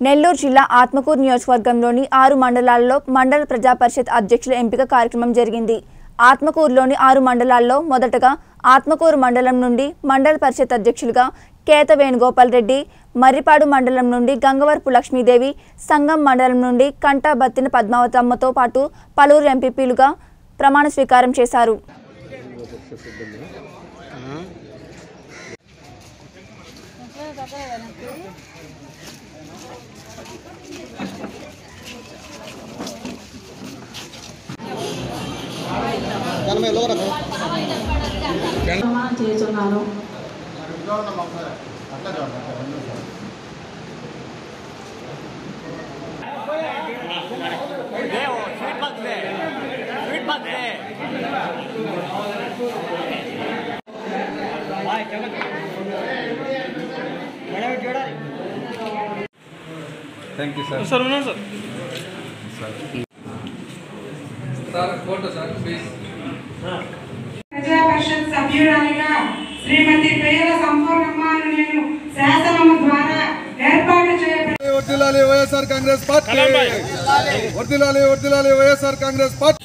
నెల్లూరు జిల్లా ఆత్మకూరు నియోజకవర్గంలోని ఆరు మండలాల్లో మండల ప్రజా పరిషత్ అధ్యక్షుల ఎంపిక కార్యక్రమం జరిగింది ఆత్మకూరులోని ఆరు మండలాల్లో మొదటగా ఆత్మకూరు మండలం నుండి మండల పరిషత్ అధ్యక్షులుగా కేత వేణుగోపాల్ రెడ్డి మర్రిపాడు మండలం నుండి గంగవరపు లక్ష్మీదేవి సంగం మండలం నుండి కంటా బత్తిన పద్మావతమ్మతో పాటు పలువురు ఎంపీపీలుగా ప్రమాణ స్వీకారం చేశారు ప్రమాణం చేస్తున్నాను థ్యాంక్ యూ సార్ సార్ ఉన్నాను sir sir photo sir please ప్రజా పరిషత్ సభ్యురాలిగా శ్రీమతి పేర సంపూర్ణమ్మను నేను శాసనము ద్వారా ఏర్పాటు చేయబడి వర్దిలాలి వైఎస్ఆర్ కాంగ్రెస్ పార్టీ వర్దిలాలి వర్దిలాలి వైఎస్ఆర్ కాంగ్రెస్ పార్టీ